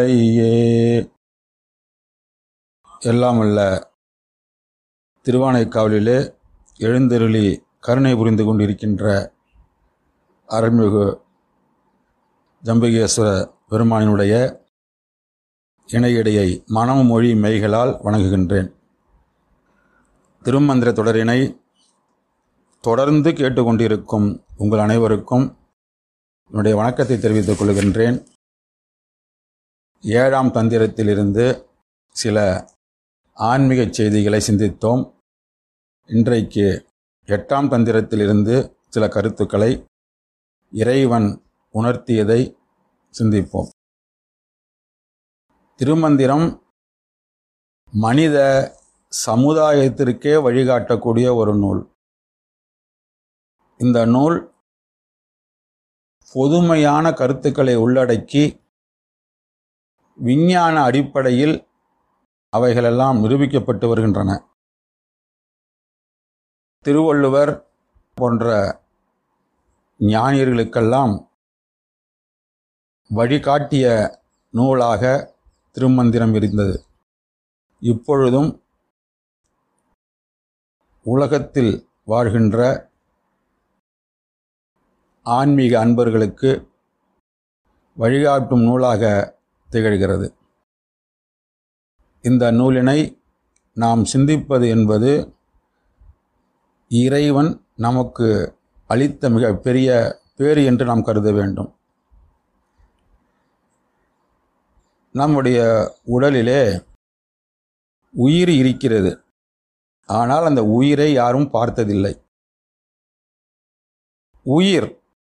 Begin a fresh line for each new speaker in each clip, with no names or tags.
ஐயே எல்லாம் அல்ல திருவானைக்காவலிலே எழுந்தருளி கருணை புரிந்து கொண்டிருக்கின்ற அருள்மிகு ஜம்பகேஸ்வர பெருமானினுடைய இணையடையை மனம் மொழி மெய்களால் வணங்குகின்றேன் திருமந்திர தொடரினை தொடர்ந்து கேட்டுக்கொண்டிருக்கும் உங்கள் அனைவருக்கும் என்னுடைய வணக்கத்தை தெரிவித்துக் கொள்கின்றேன் ஏழாம் தந்திரத்திலிருந்து சில ஆன்மீக செய்திகளை சிந்தித்தோம் இன்றைக்கு எட்டாம் தந்திரத்திலிருந்து சில கருத்துக்களை இறைவன் உணர்த்தியதை சிந்திப்போம் திருமந்திரம் மனித சமுதாயத்திற்கே வழிகாட்டக்கூடிய ஒரு நூல் இந்த நூல் பொதுமையான கருத்துக்களை உள்ளடக்கி விஞ்ஞான அடிப்படையில் அவைகளெல்லாம் நிரூபிக்கப்பட்டு வருகின்றன திருவள்ளுவர் போன்ற ஞானியர்களுக்கெல்லாம் வழிகாட்டிய நூலாக திருமந்திரம் இருந்தது இப்பொழுதும் உலகத்தில் வாழ்கின்ற ஆன்மீக அன்பர்களுக்கு வழிகாட்டும் நூலாக திகழ்கிறது இந்த நூலினை நாம் சிந்திப்பது என்பது இறைவன் நமக்கு அளித்த மிக பெரிய பேறு என்று நாம் கருத வேண்டும் நம்முடைய உடலிலே உயிர் இருக்கிறது ஆனால் அந்த உயிரை யாரும் பார்த்ததில்லை உயிர்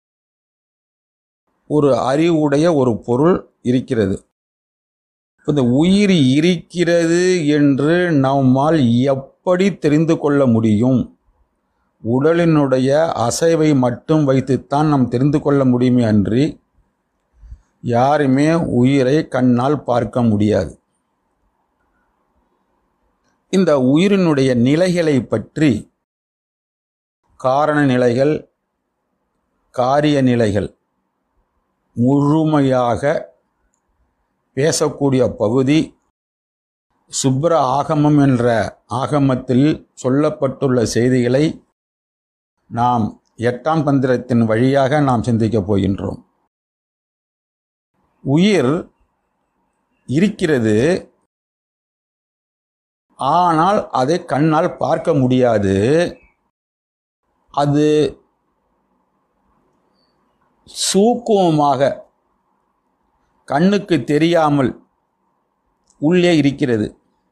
ஒரு அறிவுடைய ஒரு பொருள் இருக்கிறது இந்த உயிர் இருக்கிறது என்று நம்மால் எப்படி தெரிந்து கொள்ள முடியும் உடலினுடைய அசைவை மட்டும் வைத்துத்தான் நாம் தெரிந்து கொள்ள முடியுமே அன்றி யாருமே உயிரை கண்ணால் பார்க்க முடியாது இந்த உயிரினுடைய நிலைகளை பற்றி காரண நிலைகள் காரிய நிலைகள் முழுமையாக பேசக்கூடிய பகுதி சுப்ர ஆகமம் என்ற ஆகமத்தில் சொல்லப்பட்டுள்ள செய்திகளை நாம் எட்டாம் தந்திரத்தின் வழியாக நாம் சிந்திக்கப் போகின்றோம் உயிர் இருக்கிறது ஆனால் அதை கண்ணால் பார்க்க முடியாது அது சூக்குமமாக கண்ணுக்கு தெரியாமல் உள்ளே இருக்கிறது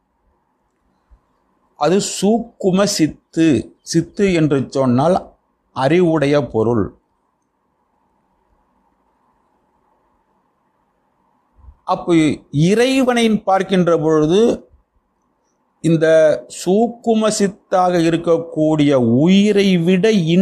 அது சூக்கும சித்து சித்து என்று சொன்னால் அறிவுடைய பொருள் அப்போ இறைவனை பார்க்கின்ற பொழுது இந்த சூக்கும சித்தாக இருக்கக்கூடிய உயிரை விட